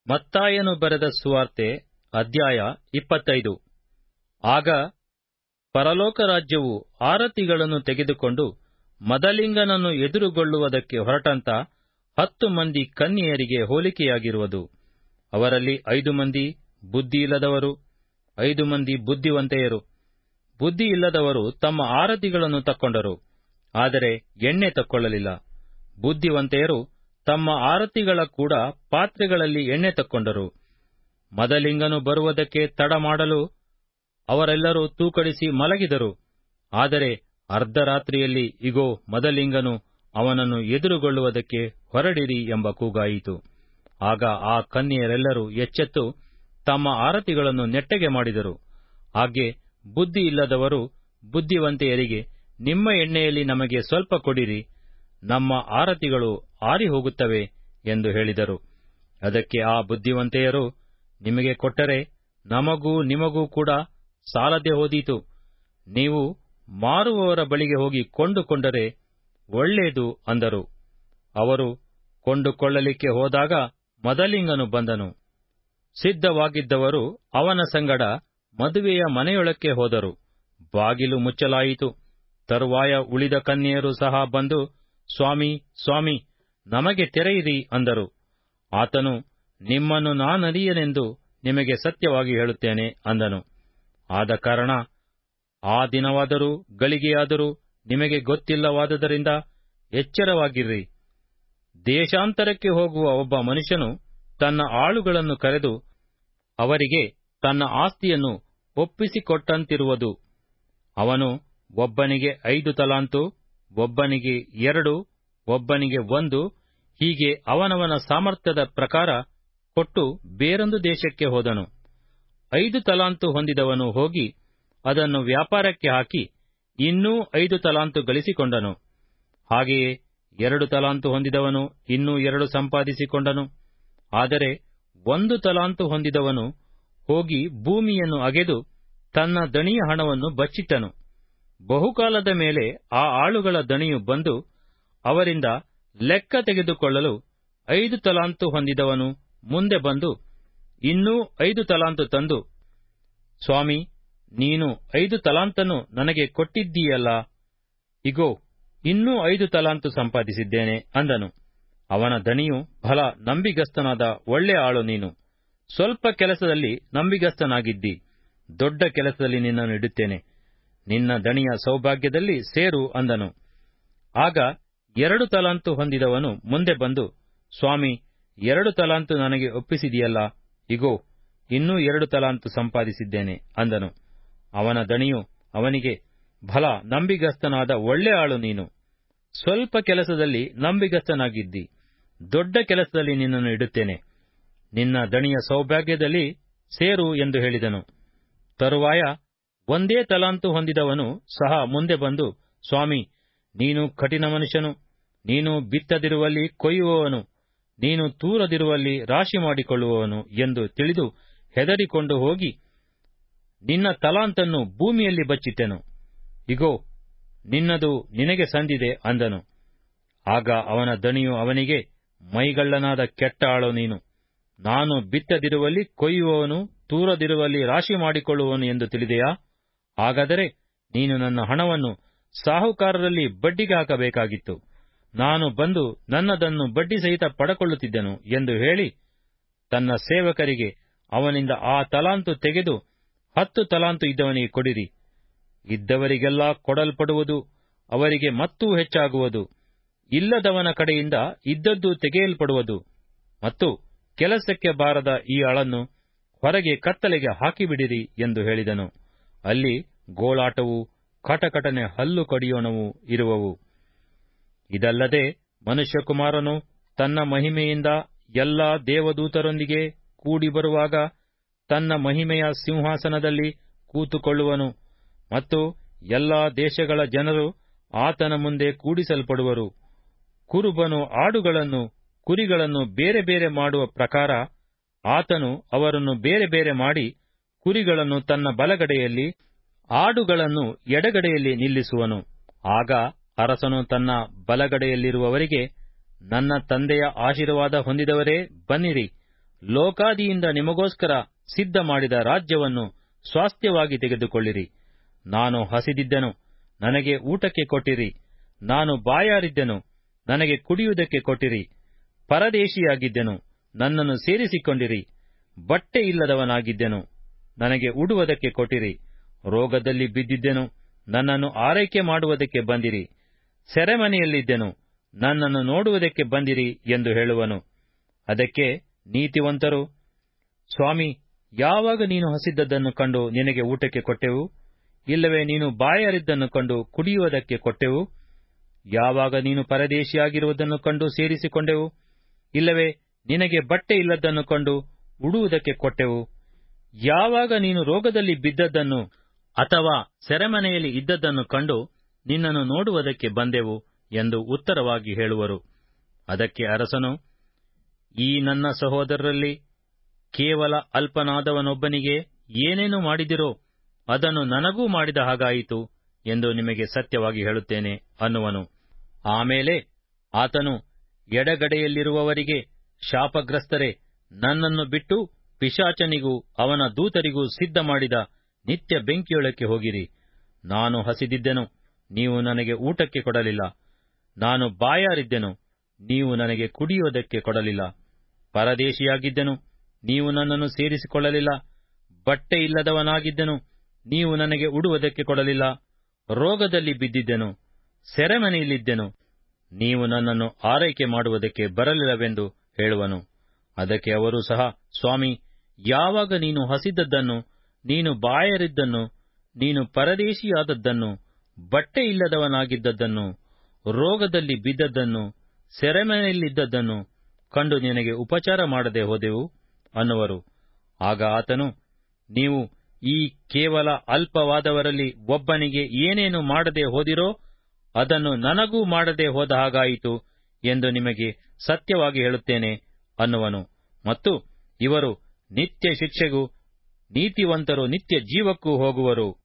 ಮತ್ತಾಯನು ಬರೆದ ಸುವಾರ್ತೆ ಅಧ್ಯಾಯ ಇಪ್ಪತ್ತೈದು ಆಗ ಪರಲೋಕ ರಾಜ್ಯವು ಆರತಿಗಳನ್ನು ತೆಗೆದುಕೊಂಡು ಮದಲಿಂಗನನ್ನು ಎದುರುಗೊಳ್ಳುವುದಕ್ಕೆ ಹೊರಟಂತ ಹತ್ತು ಮಂದಿ ಕನ್ಯೆಯರಿಗೆ ಹೋಲಿಕೆಯಾಗಿರುವುದು ಅವರಲ್ಲಿ ಐದು ಮಂದಿ ಬುದ್ಧಿಯಿಲ್ಲದವರು ಐದು ಮಂದಿ ಬುದ್ಧಿವಂತೆಯರು ಬುದ್ಧಿಯಿಲ್ಲದವರು ತಮ್ಮ ಆರತಿಗಳನ್ನು ತಕ್ಕೊಂಡರು ಆದರೆ ಎಣ್ಣೆ ತಕ್ಕೊಳ್ಳಲಿಲ್ಲ ಬುದ್ಧಿವಂತೆಯರು ತಮ್ಮ ಆರತಿಗಳ ಕೂಡ ಪಾತ್ರೆಗಳಲ್ಲಿ ಎಣ್ಣೆ ತಕ್ಕೊಂಡರು ಮದಲಿಂಗನು ಬರುವುದಕ್ಕೆ ತಡ ಮಾಡಲು ಅವರೆಲ್ಲರೂ ತೂಕಡಿಸಿ ಮಲಗಿದರು ಆದರೆ ಅರ್ಧರಾತ್ರಿಯಲ್ಲಿ ಇಗೋ ಮದಲಿಂಗನು ಅವನನ್ನು ಎದುರುಗೊಳ್ಳುವುದಕ್ಕೆ ಹೊರಡಿರಿ ಎಂಬ ಕೂಗಾಯಿತು ಆಗ ಆ ಕನ್ಯೆಯರೆಲ್ಲರೂ ಎಚ್ಚೆತ್ತು ತಮ್ಮ ಆರತಿಗಳನ್ನು ನೆಟ್ಟಗೆ ಮಾಡಿದರು ಹಾಗೆ ಬುದ್ಧಿಯಿಲ್ಲದವರು ಬುದ್ಧಿವಂತೆಯರಿಗೆ ನಿಮ್ಮ ಎಣ್ಣೆಯಲ್ಲಿ ನಮಗೆ ಸ್ವಲ್ಪ ಕೊಡಿರಿ ನಮ್ಮ ಆರತಿಗಳು ಆರಿ ಹೋಗುತ್ತವೆ ಎಂದು ಹೇಳಿದರು ಅದಕ್ಕೆ ಆ ಬುದ್ಧಿವಂತೆಯರು ನಿಮಗೆ ಕೊಟ್ಟರೆ ನಮಗೂ ನಿಮಗೂ ಕೂಡ ಸಾಲದೆ ಹೋದೀತು ನೀವು ಮಾರುವವರ ಬಳಿಗೆ ಹೋಗಿ ಕೊಂಡುಕೊಂಡರೆ ಒಳ್ಳೆಯದು ಅಂದರು ಅವರು ಕೊಂಡುಕೊಳ್ಳಲಿಕ್ಕೆ ಹೋದಾಗ ಮದಲಿಂಗನು ಬಂದನು ಸಿದ್ಧವಾಗಿದ್ದವರು ಅವನ ಸಂಗಡ ಮದುವೆಯ ಮನೆಯೊಳಕ್ಕೆ ಹೋದರು ಬಾಗಿಲು ಮುಚ್ಚಲಾಯಿತು ತರುವಾಯ ಉಳಿದ ಕನ್ಯೆಯರು ಸಹ ಬಂದು ಸ್ವಾಮಿ ಸ್ವಾಮಿ ನಮಗೆ ತೆರೆಯಿರಿ ಅಂದರು ಆತನು ನಿಮ್ಮನ್ನು ನಾನರಿಯನೆಂದು ನಿಮಗೆ ಸತ್ಯವಾಗಿ ಹೇಳುತ್ತೇನೆ ಅಂದನು ಆದ ಕಾರಣ ಆ ದಿನವಾದರೂ ಗಳಿಗೆಯಾದರೂ ನಿಮಗೆ ಗೊತ್ತಿಲ್ಲವಾದುದರಿಂದ ಎಚ್ಚರವಾಗಿರ್ರಿ ದೇಶಾಂತರಕ್ಕೆ ಹೋಗುವ ಒಬ್ಬ ಮನುಷ್ಯನು ತನ್ನ ಆಳುಗಳನ್ನು ಕರೆದು ಅವರಿಗೆ ತನ್ನ ಆಸ್ತಿಯನ್ನು ಒಪ್ಪಿಸಿಕೊಟ್ಟಂತಿರುವುದು ಅವನು ಒಬ್ಬನಿಗೆ ಐದು ತಲಾಂತು ಒಬ್ಬನಿಗೆ ಎರಡು ಒಬ್ಬನಿಗೆ ಒಂದು ಹೀಗೆ ಅವನವನ ಸಾಮರ್ಥ್ಯದ ಪ್ರಕಾರ ಕೊಟ್ಟು ಬೇರೊಂದು ದೇಶಕ್ಕೆ ಹೋದನು ಐದು ತಲಾಂತು ಹೊಂದಿದವನು ಹೋಗಿ ಅದನ್ನು ವ್ಯಾಪಾರಕ್ಕೆ ಹಾಕಿ ಇನ್ನೂ ಐದು ತಲಾಂತು ಗಳಿಸಿಕೊಂಡನು ಹಾಗೆಯೇ ಎರಡು ತಲಾಂತು ಹೊಂದಿದವನು ಇನ್ನೂ ಎರಡು ಸಂಪಾದಿಸಿಕೊಂಡನು ಆದರೆ ಒಂದು ತಲಾಂತು ಹೊಂದಿದವನು ಹೋಗಿ ಭೂಮಿಯನ್ನು ಅಗೆದು ತನ್ನ ದಣಿಯ ಹಣವನ್ನು ಬಚ್ಚಿಟ್ಟನು ಬಹುಕಾಲದ ಮೇಲೆ ಆ ಆಳುಗಳ ದಣಿಯು ಬಂದು ಅವರಿಂದ ಲೆಕ್ಕ ತೆಗೆದುಕೊಳ್ಳಲು ಐದು ತಲಾಂತು ಹೊಂದಿದವನು ಮುಂದೆ ಬಂದು ಇನ್ನೂ ಐದು ತಲಾಂತು ತಂದು ಸ್ವಾಮಿ ನೀನು ಐದು ತಲಾಂತನ್ನು ನನಗೆ ಕೊಟ್ಟಿದ್ದೀಯಲ್ಲ ಇಗೋ ಇನ್ನೂ ಐದು ತಲಾಂತು ಸಂಪಾದಿಸಿದ್ದೇನೆ ಅಂದನು ಅವನ ದಣಿಯು ಫಲ ನಂಬಿಗಸ್ತನಾದ ಒಳ್ಳೆ ಆಳು ನೀನು ಸ್ವಲ್ಪ ಕೆಲಸದಲ್ಲಿ ನಂಬಿಗಸ್ತನಾಗಿದ್ದಿ ದೊಡ್ಡ ಕೆಲಸದಲ್ಲಿ ನಿನ್ನನ್ನು ಇಡುತ್ತೇನೆ ನಿನ್ನ ದಣಿಯ ಸೌಭಾಗ್ಯದಲ್ಲಿ ಸೇರು ಅಂದನು ಆಗ ಎರಡು ತಲಾಂತು ಹೊಂದಿದವನು ಮುಂದೆ ಬಂದು ಸ್ವಾಮಿ ಎರಡು ತಲಾಂತು ನನಗೆ ಒಪ್ಪಿಸಿದೆಯಲ್ಲ ಇಗೋ ಇನ್ನೂ ಎರಡು ತಲಾಂತು ಸಂಪಾದಿಸಿದ್ದೇನೆ ಅಂದನು ಅವನ ದಣಿಯು ಅವನಿಗೆ ಫಲ ನಂಬಿಗಸ್ತನಾದ ಒಳ್ಳೆ ಆಳು ನೀನು ಸ್ವಲ್ಪ ಕೆಲಸದಲ್ಲಿ ನಂಬಿಗಸ್ತನಾಗಿದ್ದಿ ದೊಡ್ಡ ಕೆಲಸದಲ್ಲಿ ನಿನ್ನನ್ನು ಇಡುತ್ತೇನೆ ನಿನ್ನ ದಣಿಯ ಸೌಭಾಗ್ಯದಲ್ಲಿ ಸೇರು ಎಂದು ಹೇಳಿದನು ತರುವಾಯ ಒಂದೇ ತಲಾಂತು ಹೊಂದಿದವನು ಸಹ ಮುಂದೆ ಬಂದು ಸ್ವಾಮಿ ನೀನು ಕಠಿಣ ಮನುಷ್ಯನು ನೀನು ಬಿತ್ತದಿರುವಲ್ಲಿ ಕೊಯ್ಯುವವನು ನೀನು ತೂರದಿರುವಲ್ಲಿ ರಾಶಿ ಮಾಡಿಕೊಳ್ಳುವವನು ಎಂದು ತಿಳಿದು ಹೆದರಿಕೊಂಡು ಹೋಗಿ ನಿನ್ನ ತಲಾಂತನ್ನು ಭೂಮಿಯಲ್ಲಿ ಬಚ್ಚಿಟ್ಟೆನು ಇಗೋ ನಿನ್ನದು ನಿನಗೆ ಸಂದಿದೆ ಅಂದನು ಆಗ ಅವನ ದಣಿಯು ಅವನಿಗೆ ಮೈಗಳ್ಳನಾದ ಕೆಟ್ಟ ಆಳು ನೀನು ನಾನು ಬಿತ್ತದಿರುವಲ್ಲಿ ಕೊಯ್ಯುವವನು ತೂರದಿರುವಲ್ಲಿ ರಾಶಿ ಮಾಡಿಕೊಳ್ಳುವವನು ಎಂದು ತಿಳಿದೆಯಾ ಹಾಗಾದರೆ ನೀನು ನನ್ನ ಹಣವನ್ನು ಸಾಹುಕಾರರಲ್ಲಿ ಬಡ್ಡಿಗೆ ಹಾಕಬೇಕಾಗಿತ್ತು ನಾನು ಬಂದು ನನ್ನದನ್ನು ಬಡ್ಡಿ ಸಹಿತ ಪಡಕೊಳ್ಳುತ್ತಿದ್ದೆನು ಎಂದು ಹೇಳಿ ತನ್ನ ಸೇವಕರಿಗೆ ಅವನಿಂದ ಆ ತಲಾಂತು ತೆಗೆದು ಹತ್ತು ತಲಾಂತು ಇದ್ದವನಿಗೆ ಕೊಡಿರಿ ಇದ್ದವರಿಗೆಲ್ಲ ಕೊಡಲ್ಪಡುವುದು ಅವರಿಗೆ ಮತ್ತೂ ಹೆಚ್ಚಾಗುವುದು ಇಲ್ಲದವನ ಕಡೆಯಿಂದ ಇದ್ದದ್ದು ತೆಗೆಯಲ್ಪಡುವುದು ಮತ್ತು ಕೆಲಸಕ್ಕೆ ಬಾರದ ಈ ಆಳನ್ನು ಹೊರಗೆ ಕತ್ತಲೆಗೆ ಹಾಕಿಬಿಡಿರಿ ಎಂದು ಹೇಳಿದನು ಅಲ್ಲಿ ಗೋಳಾಟವು ಕಟಕಟನೆ ಹಲ್ಲು ಕಡಿಯೋಣವು ಇರುವವು ಇದಲ್ಲದೆ ಮನುಷ್ಯಕುಮಾರನು ತನ್ನ ಮಹಿಮೆಯಿಂದ ಎಲ್ಲಾ ದೇವದೂತರೊಂದಿಗೆ ಕೂಡಿ ಬರುವಾಗ ತನ್ನ ಮಹಿಮೆಯ ಸಿಂಹಾಸನದಲ್ಲಿ ಕೂತುಕೊಳ್ಳುವನು ಮತ್ತು ಎಲ್ಲಾ ದೇಶಗಳ ಜನರು ಆತನ ಮುಂದೆ ಕೂಡಿಸಲ್ಪಡುವರು ಕುರುಬನು ಆಡುಗಳನ್ನು ಕುರಿಗಳನ್ನು ಬೇರೆ ಬೇರೆ ಮಾಡುವ ಪ್ರಕಾರ ಆತನು ಅವರನ್ನು ಬೇರೆ ಬೇರೆ ಮಾಡಿ ಕುರಿಗಳನ್ನು ತನ್ನ ಬಲಗಡೆಯಲ್ಲಿ ಆಡುಗಳನ್ನು ಎಡಗಡೆಯಲ್ಲಿ ನಿಲ್ಲಿಸುವನು ಆಗ ಅರಸನು ತನ್ನ ಬಲಗಡೆಯಲ್ಲಿರುವವರಿಗೆ ನನ್ನ ತಂದೆಯ ಆಶೀರ್ವಾದ ಹೊಂದಿದವರೇ ಬನ್ನಿರಿ ಲೋಕಾದಿಯಿಂದ ನಿಮಗೋಸ್ಕರ ಸಿದ್ಧ ಮಾಡಿದ ರಾಜ್ಯವನ್ನು ಸ್ವಾಸ್ಥ್ಯವಾಗಿ ತೆಗೆದುಕೊಳ್ಳಿರಿ ನಾನು ಹಸಿದಿದ್ದೆನು ನನಗೆ ಊಟಕ್ಕೆ ಕೊಟ್ಟಿರಿ ನಾನು ಬಾಯಾರಿದ್ದೆನು ನನಗೆ ಕುಡಿಯುವುದಕ್ಕೆ ಕೊಟ್ಟಿರಿ ಪರದೇಶಿಯಾಗಿದ್ದೆನು ನನ್ನನ್ನು ಸೇರಿಸಿಕೊಂಡಿರಿ ಬಟ್ಟೆ ಇಲ್ಲದವನಾಗಿದ್ದೆನು ನನಗೆ ಉಡುವುದಕ್ಕೆ ಕೊಟ್ಟಿರಿ ರೋಗದಲ್ಲಿ ಬಿದ್ದಿದ್ದೆನು ನನ್ನನ್ನು ಆರೈಕೆ ಮಾಡುವುದಕ್ಕೆ ಬಂದಿರಿ ಸೆರೆಮನೆಯಲ್ಲಿದ್ದೆನು ನನ್ನನ್ನು ನೋಡುವುದಕ್ಕೆ ಬಂದಿರಿ ಎಂದು ಹೇಳುವನು ಅದಕ್ಕೆ ನೀತಿವಂತರು ಸ್ವಾಮಿ ಯಾವಾಗ ನೀನು ಹಸಿದ್ದದ್ದನ್ನು ಕಂಡು ನಿನಗೆ ಊಟಕ್ಕೆ ಕೊಟ್ಟೆವು ಇಲ್ಲವೇ ನೀನು ಬಾಯಾರಿದ್ದನ್ನು ಕಂಡು ಕುಡಿಯುವುದಕ್ಕೆ ಕೊಟ್ಟೆವು ಯಾವಾಗ ನೀನು ಪರದೇಶಿಯಾಗಿರುವುದನ್ನು ಕಂಡು ಸೇರಿಸಿಕೊಂಡೆವು ಇಲ್ಲವೇ ನಿನಗೆ ಬಟ್ಟೆ ಇಲ್ಲದನ್ನು ಕಂಡು ಉಡುವುದಕ್ಕೆ ಕೊಟ್ಟೆವು ಯಾವಾಗ ನೀನು ರೋಗದಲ್ಲಿ ಬಿದ್ದದ್ದನ್ನು ಅಥವಾ ಸೆರೆಮನೆಯಲ್ಲಿ ಇದ್ದದ್ದನ್ನು ಕಂಡು ನಿನ್ನನ್ನು ನೋಡುವುದಕ್ಕೆ ಬಂದೆವು ಎಂದು ಉತ್ತರವಾಗಿ ಹೇಳುವರು ಅದಕ್ಕೆ ಅರಸನು ಈ ನನ್ನ ಸಹೋದರರಲ್ಲಿ ಕೇವಲ ಅಲ್ಪನಾದವನೊಬ್ಬನಿಗೆ ಏನೇನು ಮಾಡಿದಿರೋ ಅದನ್ನು ನನಗೂ ಮಾಡಿದ ಹಾಗಾಯಿತು ಎಂದು ನಿಮಗೆ ಸತ್ಯವಾಗಿ ಹೇಳುತ್ತೇನೆ ಅನ್ನುವನು ಆಮೇಲೆ ಆತನು ಎಡಗಡೆಯಲ್ಲಿರುವವರಿಗೆ ಶಾಪಗ್ರಸ್ತರೇ ನನ್ನನ್ನು ಬಿಟ್ಟು ಪಿಶಾಚನಿಗೂ ಅವನ ದೂತರಿಗೂ ಸಿದ್ಧ ಮಾಡಿದ ನಿತ್ಯ ಬೆಂಕಿಯೊಳಕ್ಕೆ ಹೋಗಿರಿ ನಾನು ಹಸಿದಿದ್ದೆನು ನೀವು ನನಗೆ ಊಟಕ್ಕೆ ಕೊಡಲಿಲ್ಲ ನಾನು ಬಾಯಾರಿದ್ದೆನು ನೀವು ನನಗೆ ಕುಡಿಯುವುದಕ್ಕೆ ಕೊಡಲಿಲ್ಲ ಪರದೇಶಿಯಾಗಿದ್ದೆನು ನೀವು ನನ್ನನ್ನು ಸೇರಿಸಿಕೊಳ್ಳಲಿಲ್ಲ ಬಟ್ಟೆ ಇಲ್ಲದವನಾಗಿದ್ದೆನು ನೀವು ನನಗೆ ಉಡುವುದಕ್ಕೆ ಕೊಡಲಿಲ್ಲ ರೋಗದಲ್ಲಿ ಬಿದ್ದಿದ್ದೆನು ಸೆರೆಮನೆಯಲ್ಲಿದ್ದೆನು ನೀವು ನನ್ನನ್ನು ಆರೈಕೆ ಮಾಡುವುದಕ್ಕೆ ಬರಲಿಲ್ಲವೆಂದು ಹೇಳುವನು ಅದಕ್ಕೆ ಅವರು ಸಹ ಸ್ವಾಮಿ ಯಾವಾಗ ನೀನು ಹಸಿದದ್ದನ್ನು ನೀನು ಬಾಯರಿದ್ದನ್ನು ನೀನು ಪರದೇಶಿಯಾದದ್ದನ್ನು ಬಟ್ಟೆ ಇಲ್ಲದವನಾಗಿದ್ದದ್ದನ್ನು ರೋಗದಲ್ಲಿ ಬಿದ್ದದ್ದನ್ನು ಸೆರೆಮನೆಯಲ್ಲಿದ್ದದ್ದನ್ನು ಕಂಡು ನಿನಗೆ ಉಪಚಾರ ಮಾಡದೆ ಹೋದೆವು ಅನ್ನುವರು ಆಗ ಆತನು ನೀವು ಈ ಕೇವಲ ಅಲ್ಪವಾದವರಲ್ಲಿ ಒಬ್ಬನಿಗೆ ಏನೇನು ಮಾಡದೆ ಹೋದಿರೋ ಅದನ್ನು ನನಗೂ ಮಾಡದೆ ಹೋದ ಹಾಗಾಯಿತು ಎಂದು ನಿಮಗೆ ಸತ್ಯವಾಗಿ ಹೇಳುತ್ತೇನೆ ಅನ್ನುವನು ಮತ್ತು ಇವರು ನಿತ್ಯ ಶಿಕ್ಷೆಗೂ ನೀತಿವಂತರು ನಿತ್ಯ ಜೀವಕ್ಕೂ ಹೋಗುವರು